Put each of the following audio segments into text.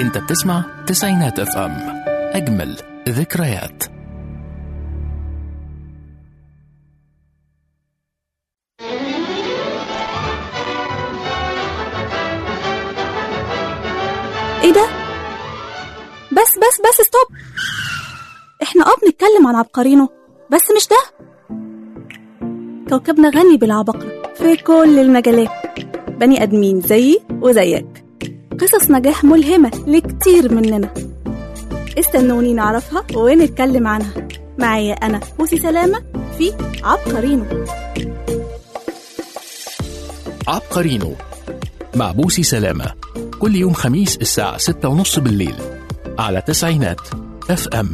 انت بتسمع تسعينات اف ام اجمل ذكريات ايه ده بس بس بس ستوب احنا اه بنتكلم عن عبقرينه بس مش ده كوكبنا غني بالعباقرة في كل المجالات بني ادمين زيي وزيك قصص نجاح ملهمة لكتير مننا استنوني نعرفها ونتكلم عنها معايا انا بوسي سلامة في عبقرينه عبقرينو مع بوسي سلامة كل يوم خميس الساعة ستة ونص بالليل على تسعينات اف ام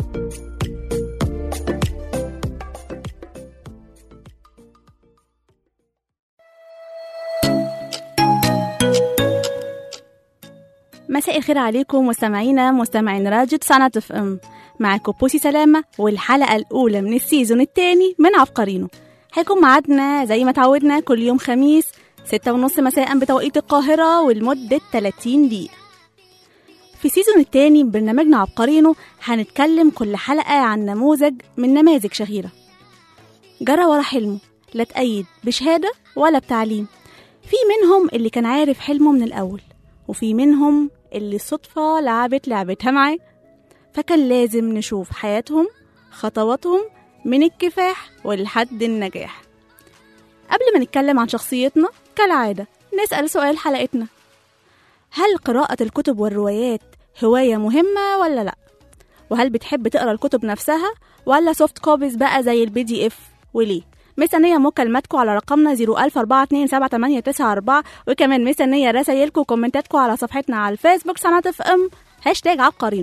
مساء الخير عليكم مستمعينا مستمعين راديو تسعة اف ام معاكم بوسي سلامة والحلقة الأولى من السيزون الثاني من عبقرينه هيكون معادنا زي ما تعودنا كل يوم خميس ستة ونص مساء بتوقيت القاهرة ولمدة 30 دقيقة في السيزون الثاني من برنامجنا عبقرينه هنتكلم كل حلقة عن نموذج من نماذج شهيرة جرى ورا حلمه لا تأيد بشهادة ولا بتعليم في منهم اللي كان عارف حلمه من الأول وفي منهم اللي الصدفة لعبت لعبتها معاه فكان لازم نشوف حياتهم خطواتهم من الكفاح ولحد النجاح قبل ما نتكلم عن شخصيتنا كالعادة نسأل سؤال حلقتنا هل قراءة الكتب والروايات هواية مهمة ولا لأ؟ وهل بتحب تقرا الكتب نفسها ولا سوفت كوبيز بقى زي البي دي اف وليه؟ مستنية مكالماتكم على رقمنا 004278994 وكمان مستنية رسايلكم وكومنتاتكم على صفحتنا على الفيسبوك سنة اف ام هاشتاج عبقرين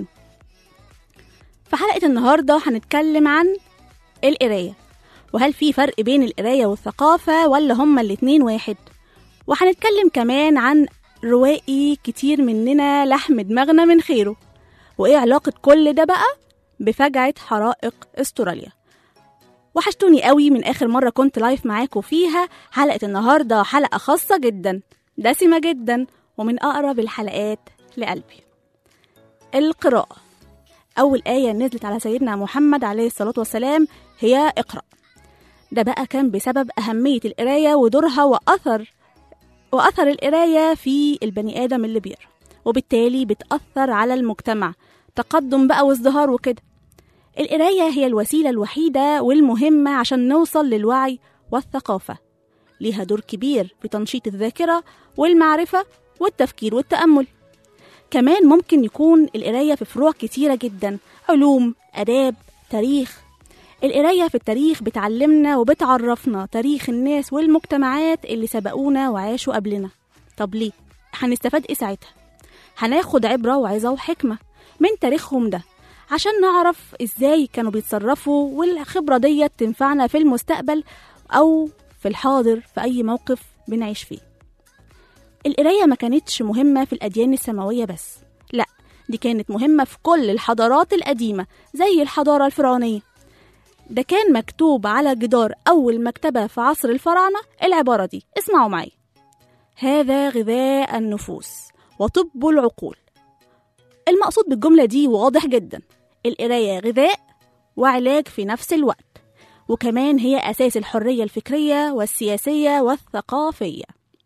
في حلقة النهاردة هنتكلم عن القراية وهل في فرق بين القراية والثقافة ولا هما الاتنين واحد وهنتكلم كمان عن روائي كتير مننا لحم دماغنا من خيره وايه علاقة كل ده بقى بفجعة حرائق استراليا وحشتوني قوي من آخر مرة كنت لايف معاكم فيها حلقة النهاردة حلقة خاصة جدا دسمة جدا ومن أقرب الحلقات لقلبي القراءة أول آية نزلت على سيدنا محمد عليه الصلاة والسلام هي اقرأ ده بقى كان بسبب أهمية القراية ودورها وأثر وأثر القراية في البني آدم اللي بيقرأ وبالتالي بتأثر على المجتمع تقدم بقى وازدهار وكده القراية هي الوسيلة الوحيدة والمهمة عشان نوصل للوعي والثقافة ليها دور كبير في تنشيط الذاكرة والمعرفة والتفكير والتأمل كمان ممكن يكون القراية في فروع كتيرة جدا علوم آداب تاريخ القراية في التاريخ بتعلمنا وبتعرفنا تاريخ الناس والمجتمعات اللي سبقونا وعاشوا قبلنا طب ليه؟ هنستفاد ايه ساعتها؟ هناخد عبرة وعظة وحكمة من تاريخهم ده عشان نعرف ازاي كانوا بيتصرفوا والخبرة ديت تنفعنا في المستقبل أو في الحاضر في أي موقف بنعيش فيه القراية ما كانتش مهمة في الأديان السماوية بس لا دي كانت مهمة في كل الحضارات القديمة زي الحضارة الفرعونية ده كان مكتوب على جدار أول مكتبة في عصر الفراعنة العبارة دي اسمعوا معي هذا غذاء النفوس وطب العقول المقصود بالجملة دي واضح جدا القراية غذاء وعلاج في نفس الوقت وكمان هي أساس الحرية الفكرية والسياسية والثقافية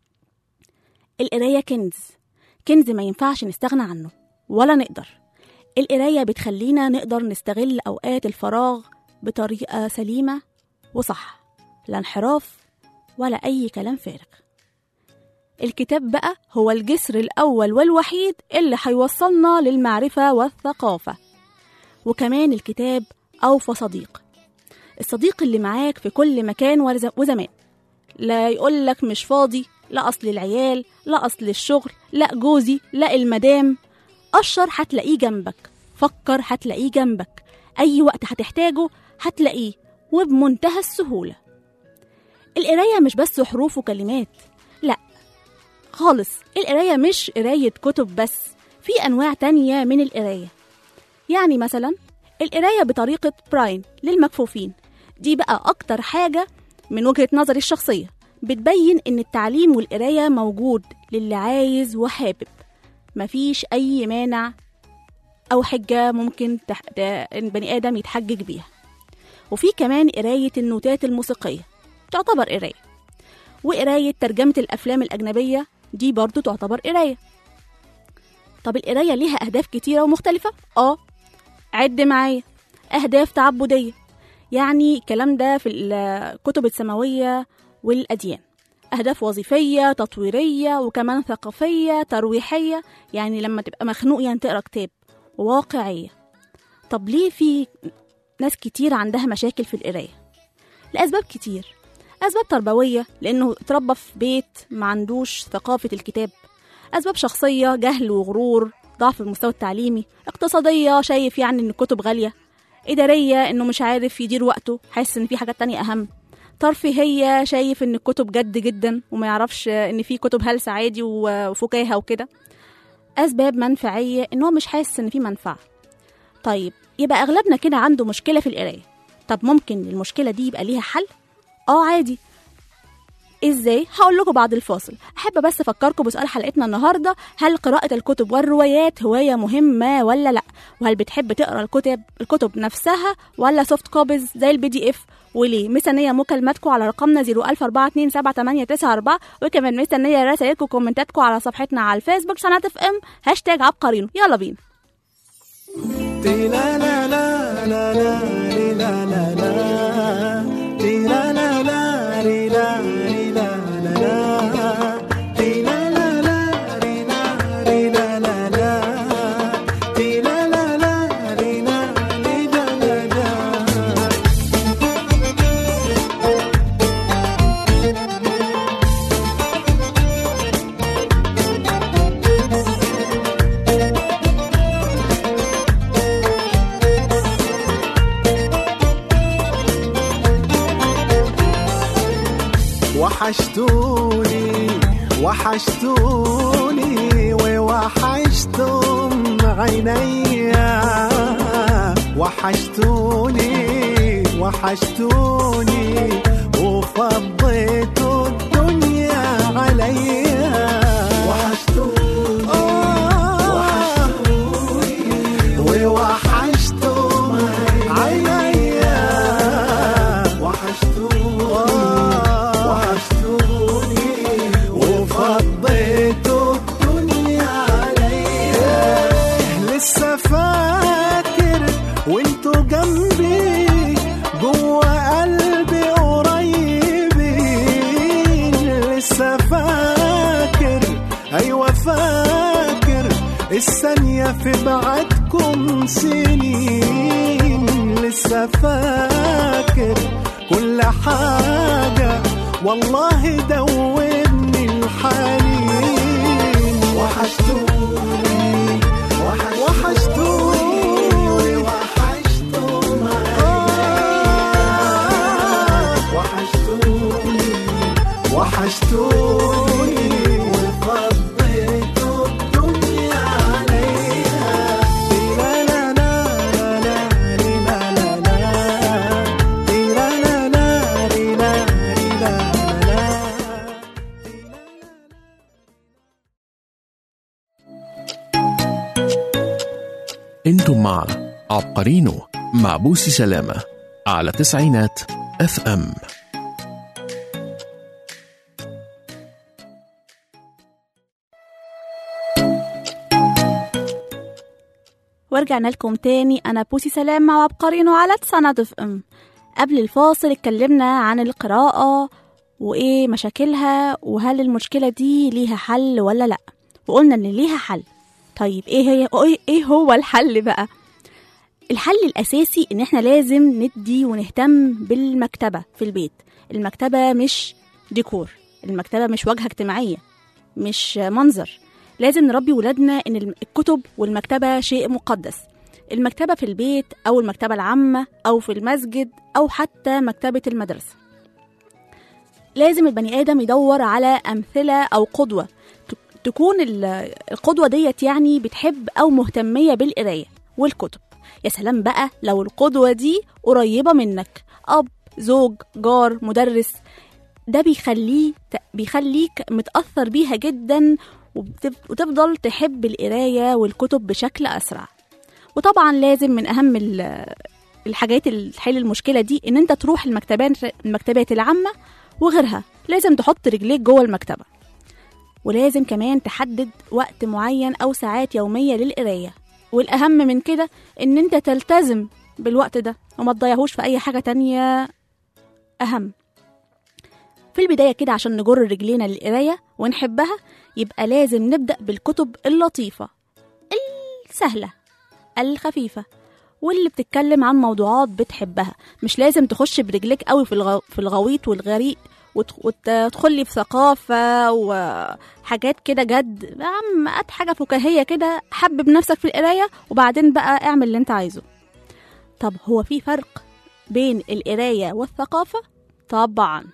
القراية كنز كنز ما ينفعش نستغنى عنه ولا نقدر القراية بتخلينا نقدر نستغل أوقات الفراغ بطريقة سليمة وصح لا انحراف ولا أي كلام فارغ الكتاب بقى هو الجسر الأول والوحيد اللي هيوصلنا للمعرفة والثقافة وكمان الكتاب أوفى صديق الصديق اللي معاك في كل مكان ورز- وزمان لا يقولك مش فاضي لا أصل العيال لا أصل الشغل لا جوزي لا المدام قشر هتلاقيه جنبك فكر هتلاقيه جنبك أي وقت هتحتاجه هتلاقيه وبمنتهى السهولة القراية مش بس حروف وكلمات لا خالص القراية مش قراية كتب بس في أنواع تانية من القراية يعني مثلا القراية بطريقة براين للمكفوفين دي بقى أكتر حاجة من وجهة نظري الشخصية بتبين إن التعليم والقراية موجود للي عايز وحابب مفيش أي مانع أو حجة ممكن تح... ت- البني آدم يتحجج بيها وفي كمان قراية النوتات الموسيقية تعتبر قراية وقراية ترجمة الأفلام الأجنبية دي برضو تعتبر قراية طب القراية ليها أهداف كتيرة ومختلفة؟ آه عد معايا أهداف تعبدية يعني الكلام ده في الكتب السماوية والأديان أهداف وظيفية تطويرية وكمان ثقافية ترويحية يعني لما تبقى مخنوق يعني تقرا كتاب واقعية طب ليه في ناس كتير عندها مشاكل في القراية لأسباب كتير أسباب تربوية لأنه اتربى في بيت ما عندوش ثقافة الكتاب أسباب شخصية جهل وغرور ضعف المستوى التعليمي اقتصادية شايف يعني إن الكتب غالية إدارية إنه مش عارف يدير وقته حاسس إن في حاجات تانية أهم ترفيهية شايف إن الكتب جد جدا وما يعرفش إن في كتب هلس عادي و- وفكاهة وكده أسباب منفعية إن هو مش حاسس إن في منفعة طيب يبقى أغلبنا كده عنده مشكلة في القراية طب ممكن المشكلة دي يبقى ليها حل؟ آه عادي ازاي هقول لكم بعد الفاصل احب بس افكركم بسؤال حلقتنا النهارده هل قراءه الكتب والروايات هوايه مهمه ولا لا وهل بتحب تقرا الكتب الكتب نفسها ولا سوفت كوبيز زي البي دي اف وليه مستنيه مكالماتكم على رقمنا 004278994 وكمان مستنيه رسائلكم وكومنتاتكم على صفحتنا على الفيسبوك قناه اف ام هاشتاج عبقرينو يلا بينا تي لا لا لا لا لا ري لا لا لا تي لا لا لا ري لا ري لا لا لا تي لا لا لا ري لا ري لا لا لا تي لا لا لا ري لا ري لا لا لا وحشتوني وحشتوني ووحشتم عينيا وحشتوني وحشتوني وفضيتوا الدنيا عليا وحشتوني ووحشتم عينيا وحشتوني وحشتوني وفضيتوا الدنيا عليا لسه فاكر وانتوا جنبي جوا قلبي قريبين لسه فاكر ايوه فاكر الثانية في بعدكم سنين لسه فاكر كل حاجة والله دوبني الحنين وحشتوني وحشتوني وحشتوني وحشتوني وحشتوني وفضيتوا الدنيا عليا لا لا لا لا لا لا لا لا لا لا لا لا لا انتم مع عبقرينو مع بوسي سلامة على تسعينات اف ام ورجعنا لكم تاني انا بوسي سلام مع عبقرينو على تسعة اف ام قبل الفاصل اتكلمنا عن القراءة وايه مشاكلها وهل المشكلة دي ليها حل ولا لا وقلنا ان ليها حل طيب ايه هي ايه- ايه هو الحل بقى الحل الاساسي ان احنا لازم ندي ونهتم بالمكتبة في البيت المكتبة مش ديكور المكتبة مش واجهة اجتماعية مش منظر لازم نربي ولادنا ان الم- الكتب والمكتبة شيء مقدس المكتبة في البيت أو المكتبة العامة أو في المسجد أو حتى مكتبة المدرسة لازم البني آدم يدور على أمثلة أو قدوة ت- تكون ال- القدوة ديت يعني بتحب أو مهتمية بالقراية والكتب يا سلام بقى لو القدوة دي قريبة منك أب زوج جار مدرس ده بيخليه بيخليك متأثر بيها جدا وبتف- وتفضل تحب القراية والكتب بشكل أسرع وطبعا لازم من أهم ال- الحاجات اللي تحل المشكلة دي إن أنت تروح المكتبات المكتبات العامة وغيرها لازم تحط رجليك جوه المكتبة ولازم كمان تحدد وقت معين أو ساعات يومية للقراية والأهم من كده إن أنت تلتزم بالوقت ده وما تضيعهوش في أي حاجة تانية أهم في البداية كده عشان نجر رجلينا للقراية ونحبها يبقى لازم نبدأ بالكتب اللطيفة السهلة الخفيفة واللي بتتكلم عن موضوعات بتحبها مش لازم تخش برجلك قوي في الغ... في الغويط والغريق وت- وتدخلي في ثقافة وحاجات كده جد يا عم هات حاجة فكاهية كده حبب نفسك في القراية وبعدين بقى اعمل اللي انت عايزه طب هو في فرق بين القراية والثقافة؟ طبعا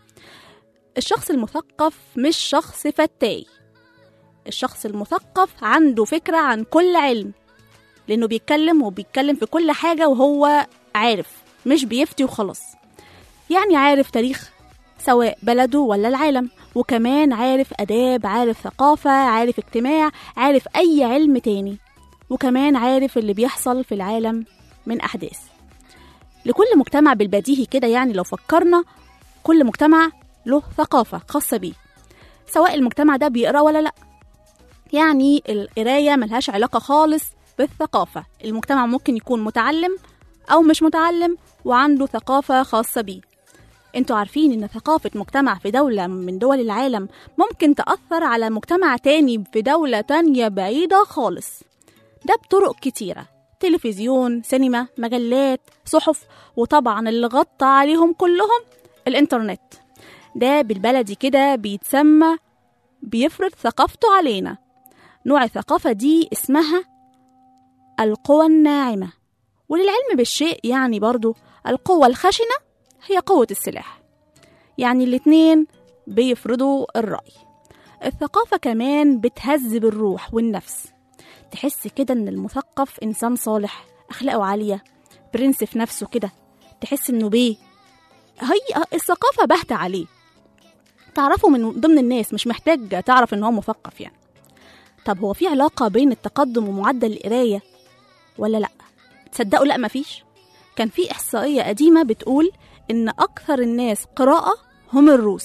الشخص المثقف مش شخص فتاي الشخص المثقف عنده فكرة عن كل علم لأنه بيتكلم وبيتكلم في كل حاجة وهو عارف مش بيفتي وخلاص يعني عارف تاريخ سواء بلده ولا العالم وكمان عارف آداب عارف ثقافة عارف اجتماع عارف أي علم تاني وكمان عارف اللي بيحصل في العالم من أحداث لكل مجتمع بالبديهي كده يعني لو فكرنا كل مجتمع له ثقافة خاصة بيه سواء المجتمع ده بيقرأ ولا لأ يعني القراية ملهاش علاقة خالص بالثقافة المجتمع ممكن يكون متعلم أو مش متعلم وعنده ثقافة خاصة بيه انتوا عارفين ان ثقافة مجتمع في دولة من دول العالم ممكن تأثر على مجتمع تاني في دولة تانية بعيدة خالص ده بطرق كتيرة تلفزيون سينما مجلات صحف وطبعا اللي غطى عليهم كلهم الانترنت ده بالبلدي كده بيتسمى بيفرض ثقافته علينا نوع الثقافة دي اسمها القوى الناعمة وللعلم بالشيء يعني برضو القوة الخشنة هي قوة السلاح يعني الاتنين بيفرضوا الرأي الثقافة كمان بتهذب الروح والنفس تحس كده ان المثقف انسان صالح اخلاقه عالية برنس في نفسه كده تحس انه بيه هي الثقافة باهتة عليه تعرفه من ضمن الناس مش محتاج تعرف ان هو مثقف يعني طب هو في علاقة بين التقدم ومعدل القراية ولا لأ تصدقوا لأ مفيش كان في إحصائية قديمة بتقول إن أكثر الناس قراءة هم الروس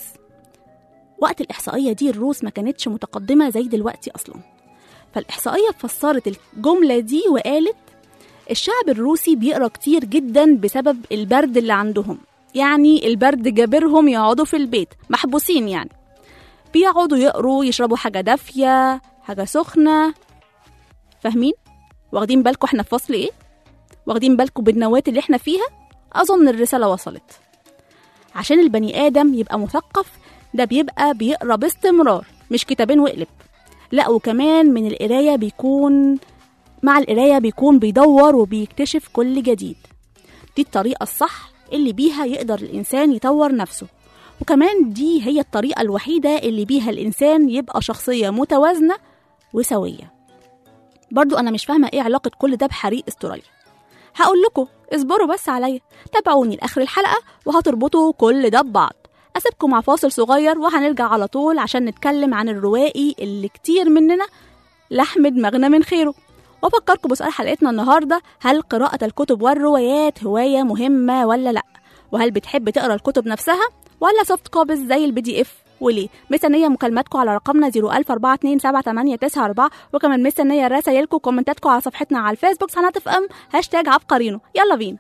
وقت الإحصائية دي الروس ما كانتش متقدمة زي دلوقتي أصلا فالإحصائية فسرت الجملة دي وقالت الشعب الروسي بيقرأ كتير جدا بسبب البرد اللي عندهم يعني البرد جابرهم يقعدوا في البيت محبوسين يعني بيقعدوا يقروا يشربوا حاجة دافية حاجة سخنة فاهمين؟ واخدين بالكم احنا في فصل ايه؟ واخدين بالكم بالنوات اللي احنا فيها؟ أظن الرسالة وصلت عشان البني آدم يبقى مثقف ده بيبقى بيقرا باستمرار مش كتابين وقلب لا وكمان من القراية بيكون مع القراية بيكون بيدور وبيكتشف كل جديد دي الطريقة الصح اللي بيها يقدر الإنسان يطور نفسه وكمان دي هي الطريقة الوحيدة اللي بيها الإنسان يبقى شخصية متوازنة وسوية برضو أنا مش فاهمة إيه علاقة كل ده بحريق استراليا هقول لكم اصبروا بس عليا تابعوني لآخر الحلقة وهتربطوا كل ده ببعض أسيبكم مع فاصل صغير وهنرجع على طول عشان نتكلم عن الروائي اللي كتير مننا لحم دماغنا من خيره وأفكركم بسؤال حلقتنا النهاردة هل قراءة الكتب والروايات هواية مهمة ولا لأ؟ وهل بتحب تقرا الكتب نفسها ولا سوفت كوبيز زي البي دي اف وليه مستنيه مكالماتكم على رقمنا 004278994 وكمان مستنيه رسايلكم وكومنتاتكم على صفحتنا على الفيسبوك سنة اف ام هاشتاج عبقرينو يلا بينا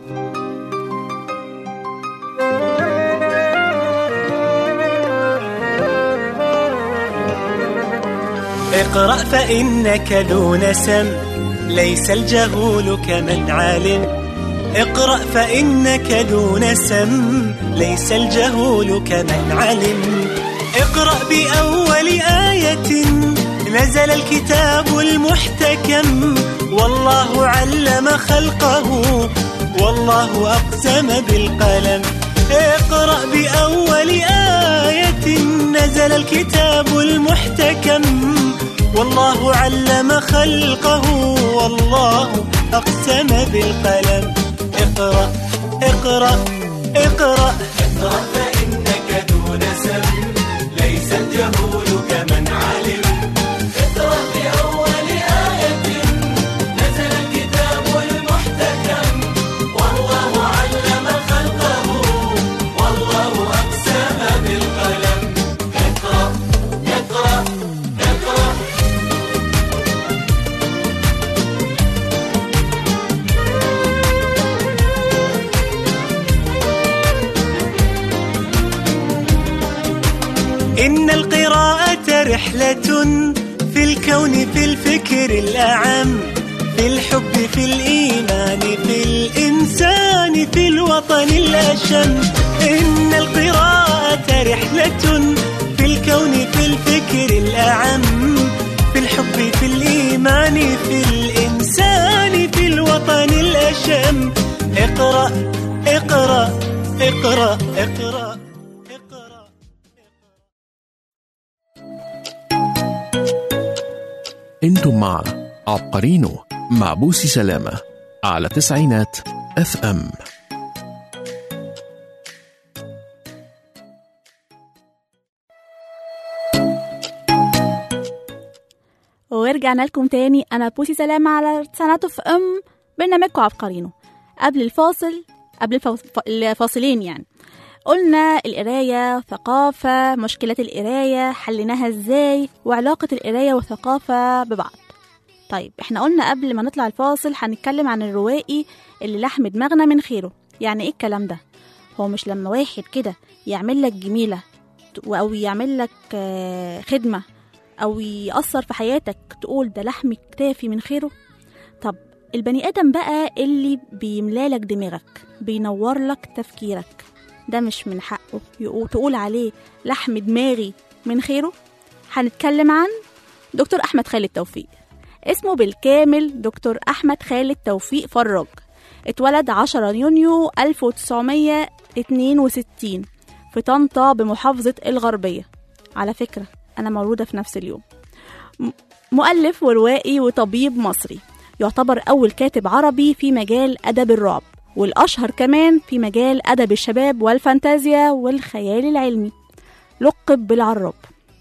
اقرأ فإنك ذو نسم ليس الجهول كمن علم اقرأ فإنك ذو نسم ليس الجهول كمن علم اقرأ بأول آية نزل الكتاب المحتكم والله علم خلقه والله أقسم بالقلم اقرأ بأول آية نزل الكتاب المحتكم والله علم خلقه والله أقسم بالقلم اقرأ اقرأ اقرأ اقرأ فإنك دون سم ليس الجهول كمن علم إن القراءة رحلة في الكون في الفكر الأعم في الحب في الإيمان في الإنسان في الوطن الأشم إن القراءة رحلة في الكون في الفكر الأعم في الحب في الإيمان في الإنسان في الوطن الأشم اقرأ اقرأ اقرأ اقرأ اقرأ انتم مع عبقرينو مع بوسي سلامة على تسعينات اف ام ورجعنا لكم تاني انا بوسي سلامة على سنة في ام برنامجكم عبقرينو قبل الفاصل قبل الفاص- الفاصلين يعني قلنا القراية ثقافة مشكلات القراية حليناها ازاي وعلاقة القراية والثقافة ببعض طيب احنا قلنا قبل ما نطلع الفاصل هنتكلم عن الروائي اللي لحم دماغنا من خيره يعني ايه الكلام ده هو مش لما واحد كده يعمل لك جميلة ت- او يعمل لك آه، خدمة او يأثر في حياتك تقول ده لحم كتافي من خيره طب البني ادم بقى اللي بيملالك دماغك بينور لك تفكيرك ده مش من حقه يقو- تقول عليه لحم دماغي من خيره هنتكلم عن دكتور احمد خالد توفيق اسمه بالكامل دكتور احمد خالد توفيق فراج اتولد 10 يونيو 1962 في طنطا بمحافظة الغربية على فكرة أنا مولودة في نفس اليوم م- مؤلف وروائي وطبيب مصري يعتبر أول كاتب عربي في مجال أدب الرعب والأشهر كمان في مجال أدب الشباب والفانتازيا والخيال العلمي لقب بالعراب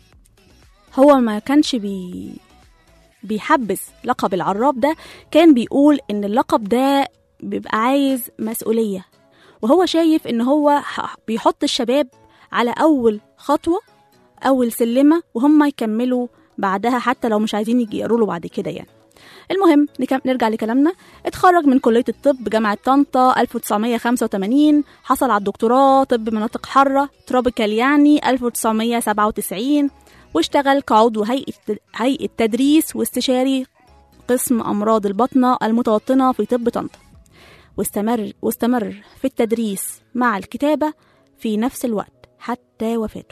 هو ما كانش بي بيحبس لقب العراب ده كان بيقول ان اللقب ده بيبقى عايز مسؤولية وهو شايف ان هو ح- بيحط الشباب على اول خطوة اول سلمة وهم يكملوا بعدها حتى لو مش عايزين يجي يقروا له بعد كده يعني المهم نكم- نرجع لكلامنا اتخرج من كلية الطب جامعة طنطا 1985 حصل على الدكتوراه طب مناطق حارة تروبيكال يعني 1997 واشتغل كعضو هيئة هيئة تدريس واستشاري قسم أمراض البطنة المتوطنة في طب طنطا واستمر واستمر في التدريس مع الكتابة في نفس الوقت حتى وفاته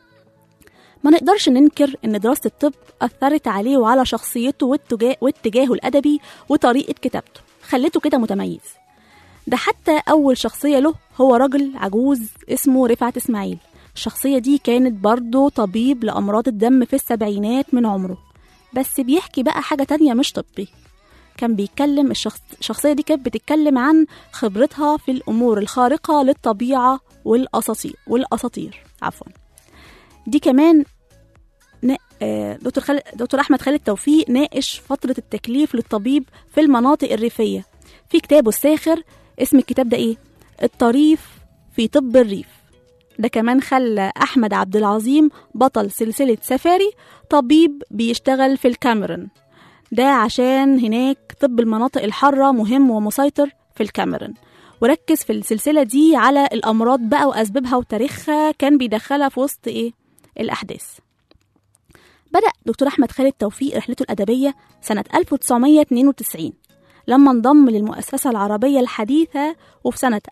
ما نقدرش ننكر ان دراسة الطب أثرت عليه وعلى شخصيته واتجاه واتجاهه الأدبي وطريقة كتابته خلته كده متميز ده حتى أول شخصية له هو راجل عجوز اسمه رفعت إسماعيل الشخصية دي كانت برضه طبيب لأمراض الدم في السبعينات من عمره بس بيحكي بقى حاجة تانية مش طبي كان بيتكلم الشخص الشخصية دي كانت بتتكلم عن خبرتها في الأمور الخارقة للطبيعة والأساطير والأساطير عفوا دي كمان نا- آه، دكتور خالد دكتور احمد خالد توفيق ناقش فتره التكليف للطبيب في المناطق الريفيه في كتابه الساخر اسم الكتاب ده ايه الطريف في طب الريف ده كمان خلى احمد عبد العظيم بطل سلسله سفاري طبيب بيشتغل في الكاميرون ده عشان هناك طب المناطق الحاره مهم ومسيطر في الكاميرون وركز في السلسله دي على الامراض بقى واسبابها وتاريخها كان بيدخلها في وسط ايه الاحداث بدأ دكتور أحمد خالد توفيق رحلته الأدبية سنة 1992 لما انضم للمؤسسة العربية الحديثة وفي سنة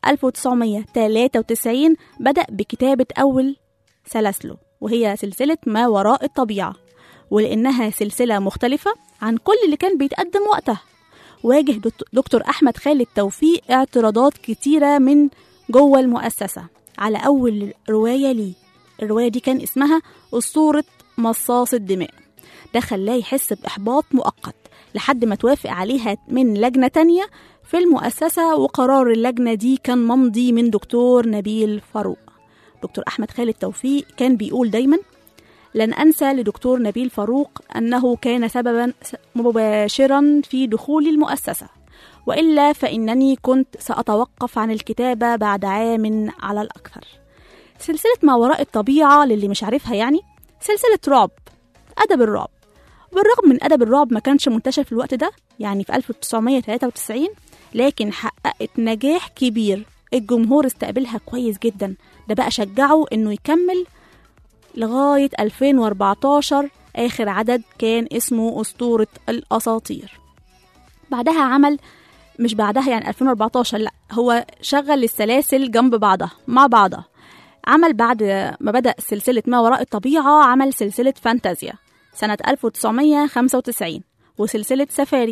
1993 بدأ بكتابة أول سلاسله وهي سلسلة ما وراء الطبيعة ولأنها سلسلة مختلفة عن كل اللي كان بيتقدم وقتها واجه دكت- دكتور أحمد خالد توفيق اعتراضات كتيرة من جوه المؤسسة على أول رواية ليه الرواية دي كان اسمها أسطورة مصاص الدماء ده خلاه يحس بإحباط مؤقت لحد ما توافق عليها من لجنة تانية في المؤسسة وقرار اللجنة دي كان ممضي من دكتور نبيل فاروق دكتور أحمد خالد توفيق كان بيقول دايما لن أنسى لدكتور نبيل فاروق أنه كان سببا مباشرا في دخول المؤسسة وإلا فإنني كنت سأتوقف عن الكتابة بعد عام على الأكثر سلسلة ما وراء الطبيعة للي مش عارفها يعني سلسلة رعب أدب الرعب بالرغم من أدب الرعب ما كانش منتشر في الوقت ده يعني في 1993 لكن حققت نجاح كبير الجمهور استقبلها كويس جدا ده بقى شجعه إنه يكمل لغاية 2014 آخر عدد كان اسمه أسطورة الأساطير بعدها عمل مش بعدها يعني 2014 لا هو شغل السلاسل جنب بعضها مع بعضها عمل بعد ما بدأ سلسلة ما وراء الطبيعة عمل سلسلة فانتازيا سنة 1995 وسلسلة سفاري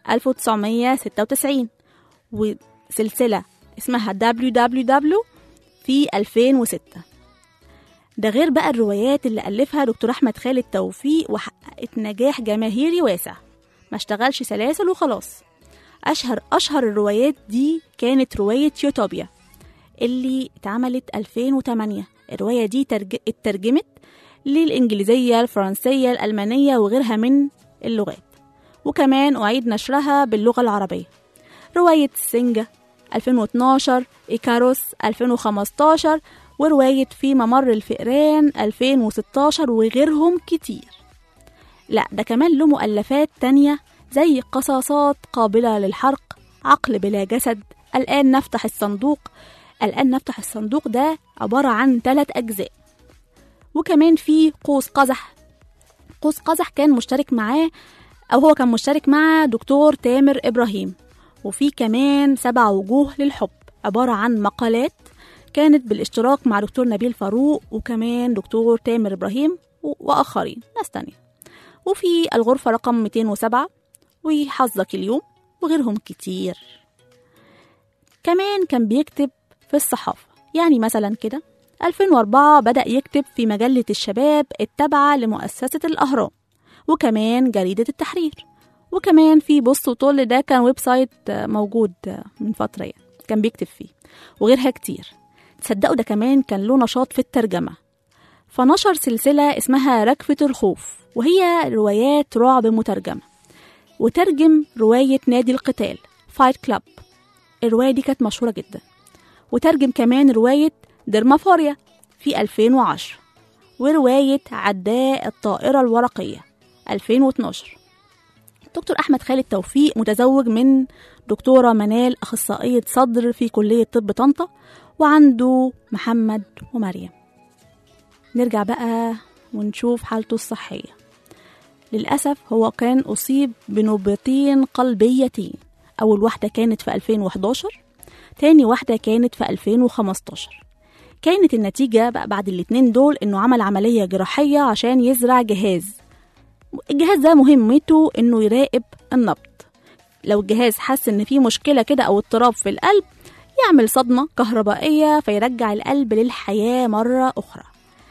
1996 وسلسلة اسمها WWW في 2006 ده غير بقى الروايات اللي ألفها دكتور أحمد خالد توفيق وحققت نجاح جماهيري واسع ما اشتغلش سلاسل وخلاص أشهر أشهر الروايات دي كانت رواية يوتوبيا اللي اتعملت 2008 الرواية دي ترج... اترجمت للإنجليزية الفرنسية الألمانية وغيرها من اللغات وكمان أعيد نشرها باللغة العربية رواية سينجا 2012 إيكاروس 2015 ورواية في ممر الفئران 2016 وغيرهم كتير لا ده كمان له مؤلفات تانية زي قصاصات قابلة للحرق عقل بلا جسد الآن نفتح الصندوق الآن نفتح الصندوق ده عبارة عن ثلاث أجزاء وكمان في قوس قزح قوس قزح كان مشترك معاه أو هو كان مشترك مع دكتور تامر إبراهيم وفي كمان سبع وجوه للحب عبارة عن مقالات كانت بالاشتراك مع دكتور نبيل فاروق وكمان دكتور تامر إبراهيم و- وآخرين ناس تانية وفي الغرفة رقم 207 وحظك اليوم وغيرهم كتير كمان كان بيكتب في الصحافة يعني مثلا كده 2004 بدأ يكتب في مجلة الشباب التابعة لمؤسسة الأهرام وكمان جريدة التحرير وكمان في بص وطل ده كان ويب سايت آه، موجود آه، من فترة يعني كان بيكتب فيه وغيرها كتير تصدقوا ده كمان كان له نشاط في الترجمة فنشر سلسلة اسمها ركفة الخوف وهي روايات رعب مترجمة وترجم رواية نادي القتال فايت كلاب الرواية دي كانت مشهورة جدا وترجم كمان رواية درمافوريا في 2010 ورواية عداء الطائرة الورقية 2012 دكتور أحمد خالد توفيق متزوج من دكتورة منال أخصائية صدر في كلية طب طنطا وعنده محمد ومريم نرجع بقى ونشوف حالته الصحية للأسف هو كان أصيب بنوبتين قلبيتين أول واحدة كانت في 2011 تاني واحدة كانت في 2015 كانت النتيجة بقى بعد الاتنين دول إنه عمل عملية جراحية عشان يزرع جهاز الجهاز ده مهمته إنه يراقب النبض لو الجهاز حس إن في مشكلة كده أو اضطراب في القلب يعمل صدمة كهربائية فيرجع القلب للحياة مرة أخرى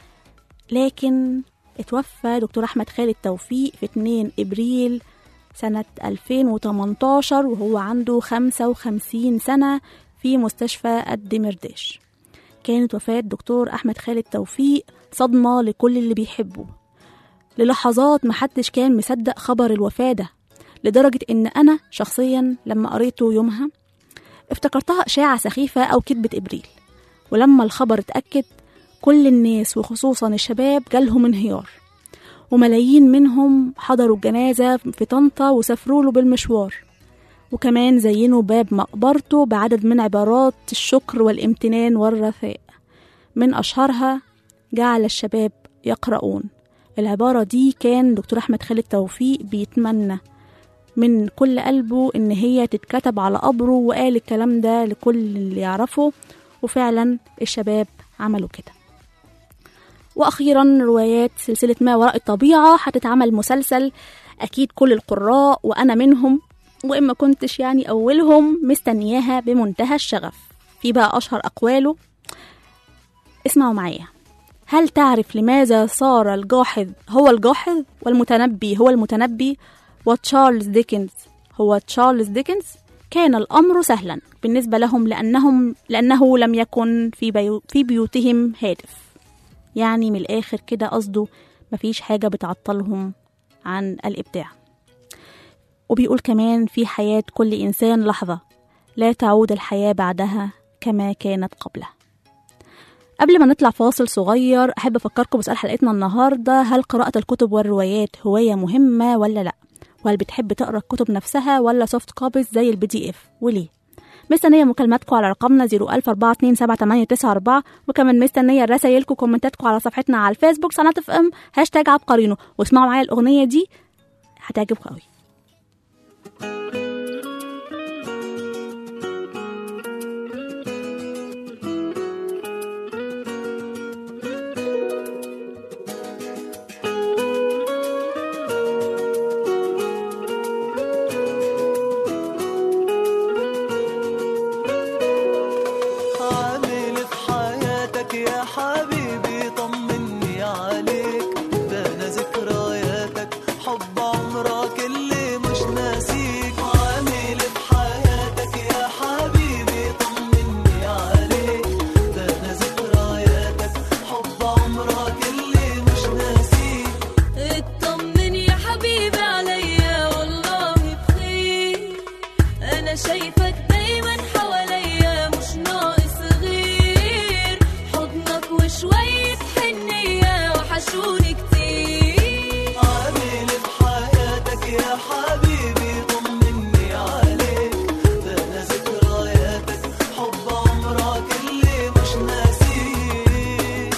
لكن اتوفى دكتور أحمد خالد توفيق في 2 إبريل سنة 2018 وهو عنده 55 سنة في مستشفى الدمرداش كانت وفاة دكتور أحمد خالد توفيق صدمة لكل اللي بيحبه للحظات محدش كان مصدق خبر الوفاة ده لدرجة إن أنا شخصيا لما قريته يومها افتكرتها إشاعة سخيفة أو كذبة إبريل ولما الخبر اتأكد كل الناس وخصوصا الشباب جالهم انهيار وملايين منهم حضروا الجنازة في طنطا وسافروا له بالمشوار وكمان زينوا باب مقبرته بعدد من عبارات الشكر والامتنان والرثاء من أشهرها جعل الشباب يقرؤون العبارة دي كان دكتور أحمد خالد توفيق بيتمنى من كل قلبه إن هي تتكتب على قبره وقال الكلام ده لكل اللي يعرفه وفعلا الشباب عملوا كده وأخيرا روايات سلسلة ما وراء الطبيعة هتتعمل مسلسل أكيد كل القراء وأنا منهم وإن ما كنتش يعني أولهم مستنياها بمنتهى الشغف في بقى أشهر أقواله اسمعوا معايا هل تعرف لماذا صار الجاحظ هو الجاحظ والمتنبي هو المتنبي وتشارلز ديكنز هو تشارلز ديكنز كان الأمر سهلا بالنسبة لهم لأنهم لأنه لم يكن في, بيو في بيوتهم هاتف يعني من الآخر كده قصده مفيش حاجة بتعطلهم عن الإبداع وبيقول كمان في حياة كل إنسان لحظة لا تعود الحياة بعدها كما كانت قبلها قبل ما نطلع فاصل صغير أحب أفكركم بسؤال حلقتنا النهاردة هل قراءة الكتب والروايات هواية مهمة ولا لأ؟ وهل بتحب تقرأ الكتب نفسها ولا سوفت كوبيز زي البي دي اف وليه؟ مستنية مكالماتكم على رقمنا 004278994 وكمان مستنية رسايلكم وكومنتاتكم على صفحتنا على الفيسبوك صناعة اف ام هاشتاج عبقرينو واسمعوا معايا الأغنية دي هتعجبكم قوي عامل في حياتك يا حبيبي طمني عليك ده انا ذكرياتك حب عمرك اللي مش ناسيك عامل في حياتك يا حبيبي طمني عليك ده انا ذكرياتك حب عمرك اللي مش ناسيك اطمن يا حبيبي عليا والله بخير انا شايفك دايما حواليا مش ناقص غير حضنك وشوية حنية وحشوني كتير عامل في حياتك يا حبيبي طمني عليك ده انا ذكرياتك حب عمرك اللي مش ناسيك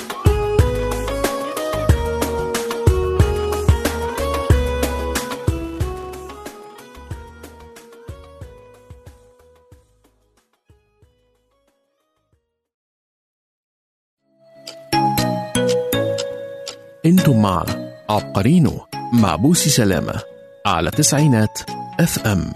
انتم مع عبقرينو مع بوسي سلامة على تسعينات اف ام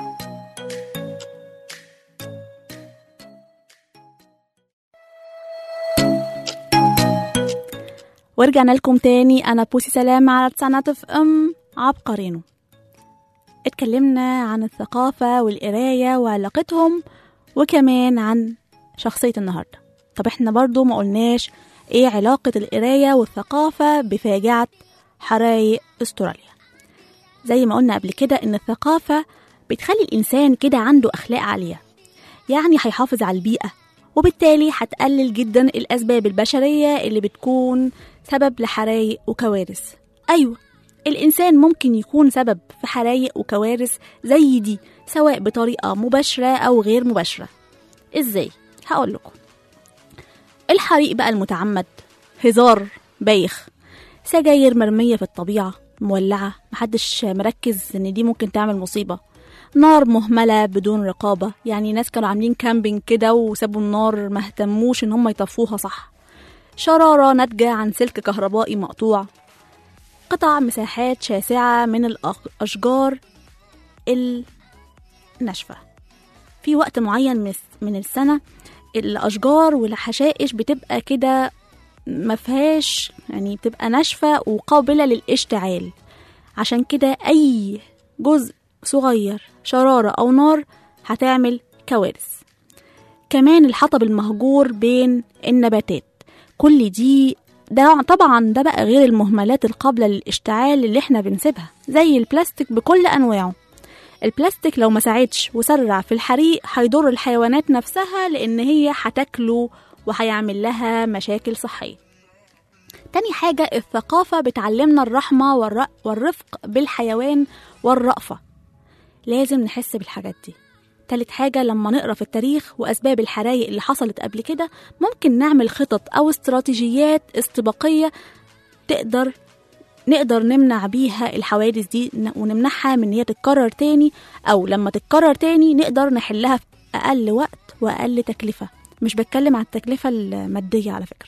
ورجعنا لكم تاني أنا بوسي سلامة على تسعينات اف ام عبقرينو اتكلمنا عن الثقافة والقراية وعلاقتهم وكمان عن شخصية النهاردة طب احنا برضو ما قلناش ايه علاقة القراية والثقافة بفاجعة حرايق استراليا زي ما قلنا قبل كده ان الثقافة بتخلي الإنسان كده عنده أخلاق عالية يعني هيحافظ على البيئة وبالتالي هتقلل جدا الأسباب البشرية اللي بتكون سبب لحرايق وكوارث أيوة الإنسان ممكن يكون سبب في حرايق وكوارث زي دي سواء بطريقة مباشرة أو غير مباشرة إزاي؟ هقول لكم الحريق بقى المتعمد هزار بايخ سجاير مرمية في الطبيعة مولعة محدش مركز إن دي ممكن تعمل مصيبة نار مهملة بدون رقابة يعني ناس كانوا عاملين كامبينج كده وسابوا النار ما اهتموش إن هم يطفوها صح شرارة ناتجة عن سلك كهربائي مقطوع قطع مساحات شاسعة من الأشجار الناشفة في وقت معين من الس- من السنة الأشجار والحشائش بتبقى كده مفيهاش يعني بتبقى ناشفة وقابلة للاشتعال عشان كده أي جزء صغير شرارة أو نار هتعمل كوارث كمان الحطب المهجور بين النباتات كل دي ده طبعا ده بقى غير المهملات القابلة للاشتعال اللي احنا بنسيبها زي البلاستيك بكل أنواعه البلاستيك لو ما ساعدش وسرع في الحريق هيضر الحيوانات نفسها لأن هي هتاكله وهيعمل لها مشاكل صحية تاني حاجة الثقافة بتعلمنا الرحمة والر- والرفق بالحيوان والرأفة لازم نحس بالحاجات دي تالت حاجة لما نقرا في التاريخ وأسباب الحرايق اللي حصلت قبل كده ممكن نعمل خطط أو استراتيجيات استباقية تقدر نقدر نمنع بيها الحوادث دي ن- ونمنعها من ان هي تتكرر تاني او لما تتكرر تاني نقدر نحلها في اقل وقت واقل تكلفة مش بتكلم عن التكلفة المادية على فكرة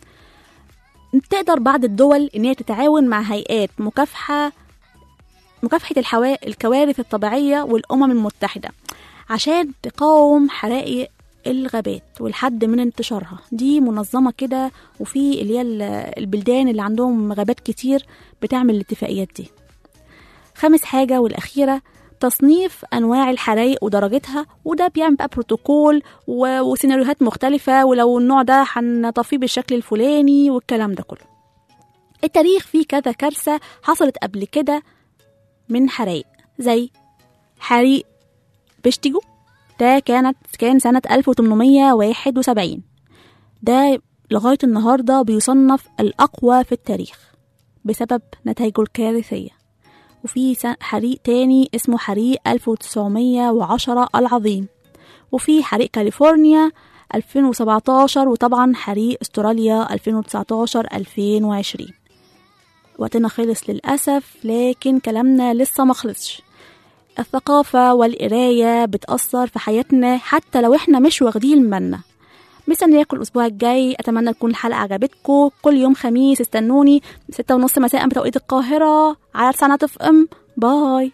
تقدر بعض الدول ان هي تتعاون مع هيئات مكافحة مكافحة الحوا... الكوارث الطبيعية والأمم المتحدة عشان تقاوم حرائق الغابات والحد من انتشارها دي منظمة كده وفي اللي هي ال- البلدان اللي عندهم غابات كتير بتعمل الاتفاقيات دي خامس حاجة والأخيرة تصنيف أنواع الحرايق ودرجتها وده بيعمل بقى بروتوكول و- وسيناريوهات مختلفة ولو النوع ده هنطفيه بالشكل الفلاني والكلام ده كله التاريخ فيه كذا كارثة حصلت قبل كده من حرايق زي حريق بشتيجو ده كانت كان سنة 1871 ده لغاية النهاردة بيصنف الأقوى في التاريخ بسبب نتائجه الكارثية وفي س- حريق تاني اسمه حريق 1910 العظيم وفي حريق كاليفورنيا 2017 وطبعا حريق استراليا 2019 2020 وقتنا خلص للأسف لكن كلامنا لسه ما خلصش الثقافة والقراية بتأثر في حياتنا حتى لو احنا مش واخدين بالنا مستنياكم الأسبوع الجاي أتمنى تكون الحلقة عجبتكم كل يوم خميس استنوني ستة ونص مساء بتوقيت القاهرة على سنة اف ام باي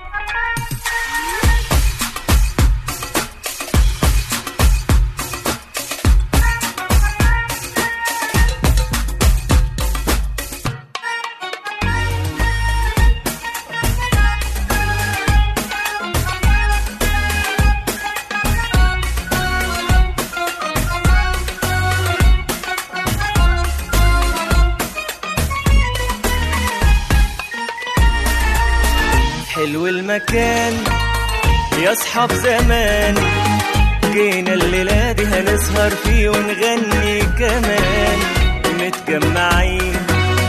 حلو المكان يا اصحاب زمان جينا الليلة دي هنسهر فيه ونغني كمان متجمعين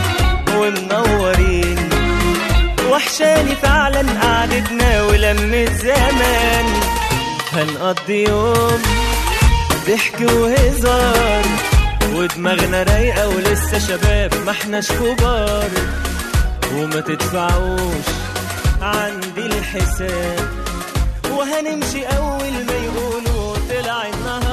ومنورين وحشاني فعلا قعدتنا ولمة زمان هنقضي يوم ضحك وهزار ودماغنا رايقة ولسه شباب ما احناش كبار وما تدفعوش عندي الحساب وهنمشي أول ما يقولوا طلع النهار